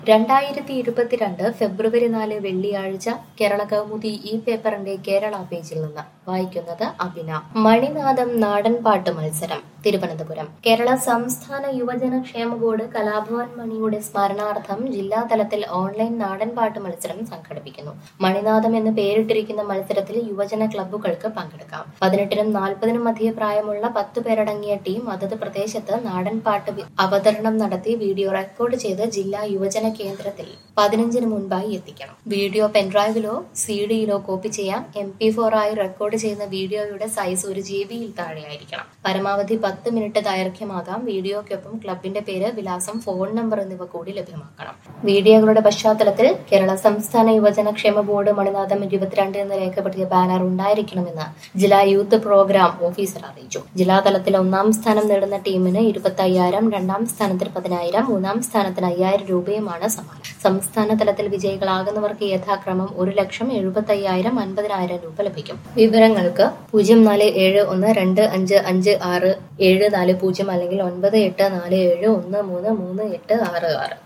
രണ്ടായിരത്തി ഇരുപത്തിരണ്ട് ഫെബ്രുവരി നാല് വെള്ളിയാഴ്ച കേരള കൗമുദി ഈ പേപ്പറിന്റെ കേരള പേജിൽ നിന്ന് വായിക്കുന്നത് അഭിന മണിനാഥം നാടൻപാട്ട് മത്സരം തിരുവനന്തപുരം കേരള സംസ്ഥാന യുവജന ക്ഷേമ ബോർഡ് കലാഭവൻ മണിയുടെ സ്മരണാർത്ഥം ജില്ലാതലത്തിൽ ഓൺലൈൻ നാടൻപാട്ട് മത്സരം സംഘടിപ്പിക്കുന്നു മണിനാഥം എന്ന് പേരിട്ടിരിക്കുന്ന മത്സരത്തിൽ യുവജന ക്ലബ്ബുകൾക്ക് പങ്കെടുക്കാം പതിനെട്ടിനും നാൽപ്പതിനും മധ്യ പ്രായമുള്ള പത്ത് പേരടങ്ങിയ ടീം അതത് പ്രദേശത്ത് നാടൻപാട്ട് വി- അവതരണം നടത്തി വീഡിയോ റെക്കോർഡ് ചെയ്ത് ജില്ലാ യുവജന കേന്ദ്രത്തിൽ പതിനഞ്ചിന് മുൻപായി എത്തിക്കണം വീഡിയോ പെൻഡ്രൈവിലോ സി ഡിയിലോ കോപ്പി ചെയ്യാം എം പി ഫോർ ആയി റെക്കോർഡ് ചെയ്യുന്ന വീഡിയോയുടെ സൈസ് ഒരു ജി ബിയിൽ താഴെയായിരിക്കണം പരമാവധി പത്ത് മിനിറ്റ് ദൈർഘ്യമാകാം വീഡിയോയ്ക്കൊപ്പം ക്ലബിന്റെ പേര് വിലാസം ഫോൺ നമ്പർ എന്നിവ കൂടി ലഭ്യമാക്കണം വീഡിയോകളുടെ പശ്ചാത്തലത്തിൽ കേരള സംസ്ഥാന യുവജന ക്ഷേമ ബോർഡ് മണിനാഥം ഇരുപത്തിരണ്ട് എന്ന് രേഖപ്പെടുത്തിയ ബാനർ ഉണ്ടായിരിക്കണമെന്ന് ജില്ലാ യൂത്ത് പ്രോഗ്രാം ഓഫീസർ അറിയിച്ചു ജില്ലാതലത്തിൽ ഒന്നാം സ്ഥാനം നേടുന്ന ടീമിന് ഇരുപത്തി അയ്യായിരം രണ്ടാം സ്ഥാനത്തിന് പതിനായിരം മൂന്നാം സ്ഥാനത്തിന് അയ്യായിരം രൂപയുമാണ് സമ്മാനം സംസ്ഥാന തലത്തിൽ വിജയികളാകുന്നവർക്ക് യഥാക്രമം ഒരു ലക്ഷം എഴുപത്തി അയ്യായിരം അൻപതിനായിരം രൂപ ലഭിക്കും വിവരങ്ങൾക്ക് പൂജ്യം നാല് ഏഴ് ഒന്ന് രണ്ട് അഞ്ച് അഞ്ച് ആറ് ഏഴ് നാല് പൂജ്യം അല്ലെങ്കിൽ ഒൻപത് എട്ട് നാല് ഏഴ് ഒന്ന് മൂന്ന് മൂന്ന് എട്ട് ആറ് ആറ്